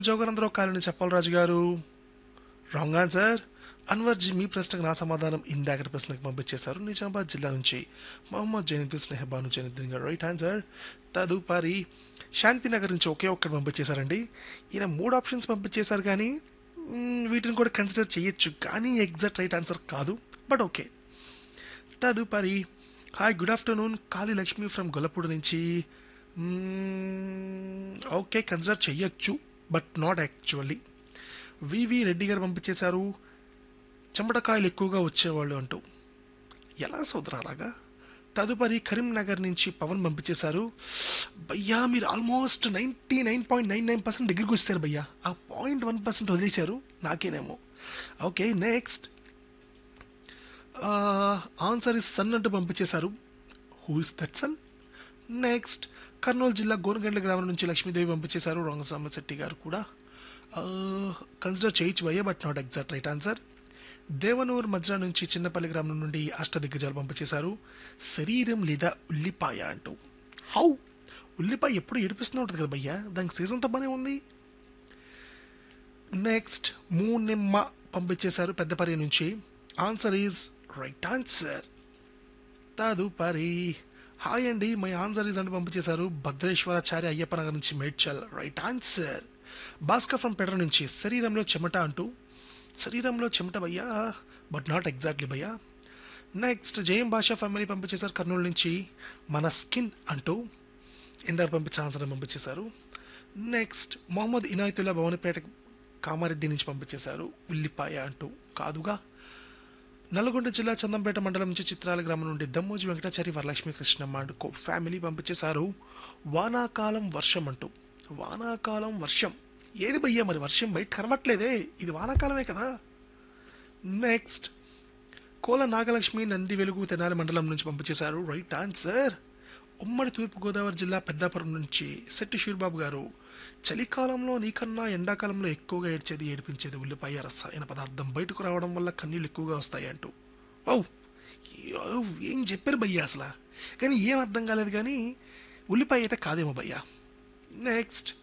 Jogananda Rao colony చెప్పలరాజు గారు wrong answer అన్వర్జీ మీ ప్రశ్నకు నా సమాధానం ఇందాకటి ప్రశ్నకు పంపించేశారు నిజామాబాద్ జిల్లా నుంచి మొహమ్మద్ జైనుద్దీన్ స్నేహబాను జైనుద్దీన్ గారు రైట్ ఆన్సర్ తదుపరి శాంతినగర్ నుంచి ఒకే ఒక్కటి పంపించేశారండి ఈయన మూడు ఆప్షన్స్ పంపించేశారు కానీ మ్, వీటిని కూడా కన్సిడర్ చేయొచ్చు కానీ ఎగ్జాక్ట్ రైట్ ఆన్సర్ కాదు బట్ ఓకే తదుపరి hi good afternoon Kali Lakshmi from Gollapudi నుంచి ఓకే కన్సిడర్ చెయ్యొచ్చు but not actually V V Reddy గారు పంపించేశారు చెమటకాయలు ఎక్కువగా వచ్చేవాళ్ళు అంటూ ఎలా సోదరా అలాగా తదుపరి కరీంనగర్ నుంచి పవన్ పంపించేశారు భయ్యా మీరు almost ninety nine point nine nine percent దగ్గరికి వచ్చారు భయ్యా ఆ పాయింట్ వన్ పర్సెంట్ వదిలేశారు నాకేనేమో okay next answer is sun అంటూ పంపించేశారు who is that sun next Kurnool జిల్లా గోనగండ్ల గ్రామం నుంచి లక్ష్మీదేవి పంపించేశారు రంగస్వామి శెట్టి గారు కూడా కన్సిడర్ చేయొచ్చు భయ్య but not exact right answer Devanuru మధ్య నుంచి చిన్నపల్లి గ్రామం నుండి అష్టదిగ్గజాలు పంపించేశారు శరీరం లేదా ఉల్లిపాయ అంటూ హౌ ఉల్లిపాయ ఎప్పుడు ఏడిపిస్తూనే ఉంటుంది కదా భయ్య దానికి సీజన్ తప్పనే ఉంది నెక్స్ట్ మూనిమ్మ పంపించేశారు పెద్దపరి నుంచి ఆన్సర్ ఈజ్ రైట్ ఆన్సర్ తదుపరి హాయ్ అండి మై ఆన్సర్ ఈజ్ అని పంపించేశారు భద్రేశ్వరాచార్య అయ్యప్ప నగర్ నుంచి Medchal right answer Bhaskar from Pedara నుంచి శరీరంలో చెమట అంటూ శరీరంలో చెమట భయ్యా బట్ నాట్ ఎగ్జాక్ట్లీ భయ్యా నెక్స్ట్ జయం భాషా ఫ్యామిలీ పంపించేశారు కర్నూలు నుంచి మన స్కిన్ అంటూ ఇందాక పంపించే ఆన్సర్ పంపించేశారు నెక్స్ట్ మొహమ్మద్ ఇనాయతుల్లా భవనపేట కామారెడ్డి నుంచి పంపించేశారు ఉల్లిపాయ అంటూ కాదుగా నల్గొండ జిల్లా చందంపేట మండలం నుంచి చిత్రాల గ్రామం నుండి దమ్మోజి వెంకటాచారి వరలక్ష్మి కృష్ణమ్మ అంటూ కో ఫ్యామిలీ పంపించేశారు వానాకాలం వర్షం అంటూ వానాకాలం వర్షం ఏది భయ్యా మరి వర్షం బయట కనబట్లేదే ఇది వానాకాలమే కదా నెక్స్ట్ కోల నాగలక్ష్మి నంది వెలుగు తెనాలి మండలం నుంచి పంపించేశారు రైట్ ఆన్సర్ ఉమ్మడి తూర్పుగోదావరి జిల్లా పెద్దాపురం నుంచి శెట్టి షూర్బాబు గారు చలికాలంలో నీకన్నా ఎండాకాలంలో ఎక్కువగా ఏడ్చేది ఏడిపించేది ఉల్లిపాయ రసాయన పదార్థం బయటకు రావడం వల్ల కన్నీళ్ళు ఎక్కువగా వస్తాయి అంటూ ఓ ఏం చెప్పారు భయ్యా అసలు కానీ ఏం అర్థం కాలేదు కానీ ఉల్లిపాయ అయితే కాదేమో భయ్యా next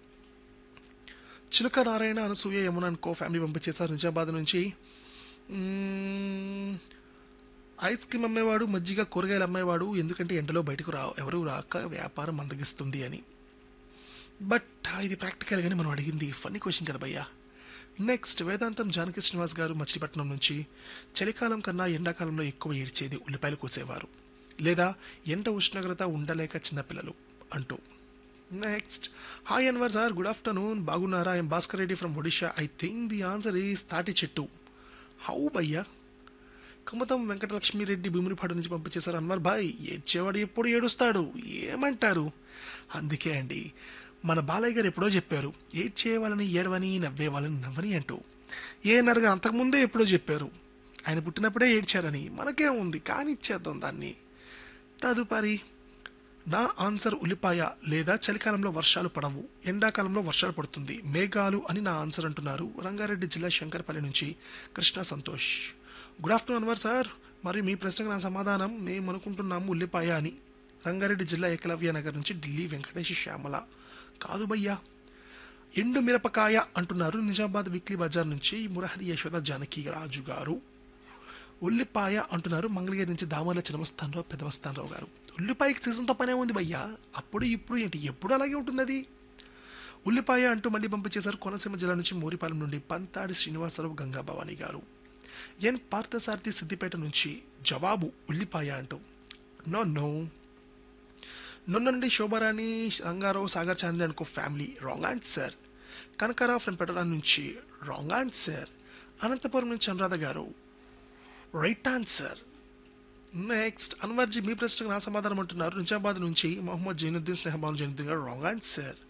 Chiluka Narayana Anasuya Yamuna co family పంపించేశారు నిజామాబాద్ నుంచి మ్మ్, ఐస్ క్రీమ్ అమ్మేవాడు మజ్జిగ కూరగాయలు అమ్మేవాడు ఎందుకంటే ఎండలో బయటకు రా ఎవరు రాక వ్యాపారం మందగిస్తుంది అని బట్ ఇది ప్రాక్టికల్ గానే మనం అడిగింది ఫన్నీ క్వశ్చన్ కదా భయ్యా నెక్స్ట్ వేదాంతం జానకి శ్రీనివాస్ గారు మచిలీపట్నం నుంచి చలికాలం కన్నా ఎండాకాలంలో ఎక్కువ ఏడ్చేది ఉల్లిపాయలు కోసేవారు లేదా ఎండ ఉష్ణోగ్రత ఉండలేక చిన్నపిల్లలు అంటూ next hi Anwar sir good afternoon బాగున్నారా I'm Bhaskar Reddy from Odisha I think the answer is తాటి చెట్టు హౌ భయ్యా కమతం వెంకటలక్ష్మిరెడ్డి భీమునిపాడు నుంచి పంపించేశారు అన్వర్ భాయ్ ఏడ్చేవాడు ఎప్పుడు ఏడుస్తాడు ఏమంటారు అందుకే అండి మన బాలయ్య గారు ఎప్పుడో చెప్పారు ఏడ్చే వాళ్ళని ఏడవని నవ్వే వాళ్ళని నవ్వని అంటూ ఏ నరగా అంతకుముందే ఎప్పుడో చెప్పారు ఆయన పుట్టినప్పుడే ఏడ్చారని మనకే ఉంది కానీ ఇచ్చేద్దాం దాన్ని తదుపరి నా ఆన్సర్ ఉల్లిపాయ లేదా చలికాలంలో వర్షాలు పడవు ఎండాకాలంలో వర్షాలు పడుతుంది మేఘాలు అని నా ఆన్సర్ అంటున్నారు రంగారెడ్డి జిల్లా శంకరపల్లి నుంచి Krishna Santosh good afternoon Anwar sir మరి మీ ప్రశ్నకు నా సమాధానం మేము అనుకుంటున్నాము ఉల్లిపాయ అని రంగారెడ్డి జిల్లా ఏకలవ్య నగర్ నుంచి ఢిల్లీ వెంకటేష్ శ్యామల కాదు భయ్యా ఎండు మిరపకాయ అంటున్నారు నిజామాబాద్ వీక్లీ బజార్ నుంచి మురహరి యశోద జానకి రాజు గారు ఉల్లిపాయ అంటున్నారు మంగళగిరి నుంచి దామర్ల చిన్నమస్థానరావు పెదవస్థానరావు గారు ఉల్లిపాయకి సీజన్తో పనే ఉంది భయ్యా అప్పుడు ఇప్పుడు ఏంటి ఎప్పుడు అలాగే ఉంటుంది అది ఉల్లిపాయ అంటూ మళ్ళీ పంపించేశారు కోనసీమ జిల్లా నుంచి మోరిపాలెం నుండి పంతాడి శ్రీనివాసరావు గంగా భవాని గారు ఎన్ పార్థసారథి సిద్దిపేట నుంచి జవాబు ఉల్లిపాయ అంటూ నో నో నొన్న నుండి శోభారాణి రంగారావు సాగర్ చాంద్రి అనుకో family wrong answer Kanakarao from Petara నుంచి రాంగ్ ఆన్సర్ అనంతపురం నుంచి అనురాధ గారు రైట్ ఆన్సర్ నెక్స్ట్ అన్వర్జీ మీ ప్రశ్నకు నా సమాధానం అంటున్నారు నిజామాబాద్ నుంచి మొహమ్మద్ జైనుద్దీన్ స్నేహబాను జైనుద్దీన్ గారు రాంగ్ ఆన్సర్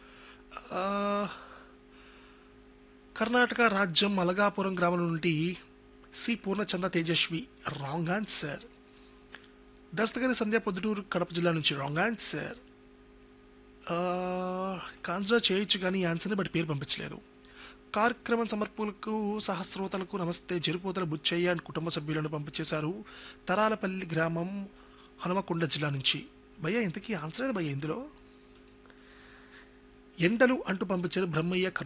కర్ణాటక రాజ్యం అలగాపురం గ్రామం నుండి C Purnachandra Tejaswi wrong answer Dastagiri Sandhya Proddatur Kadapa జిల్లా నుంచి రాంగ్ ఆన్సర్ కన్సిడర్ చేయొచ్చు కానీ ఈ ఆన్సర్ని బట్టి పేరు పంపించలేదు కార్యక్రమం సమర్పులకు సహస్రోతలకు నమస్తే జరుపోతల బుచ్చయ్య అని కుటుంబ సభ్యులను పంపించేశారు తరాలపల్లి గ్రామం హనుమకొండ జిల్లా నుంచి భయ్యా ఇంతకీ ఆన్సర్ ఏది భయ్యా ఇందులో ఎండలు అంటూ పంపించారు బ్రహ్మయ్య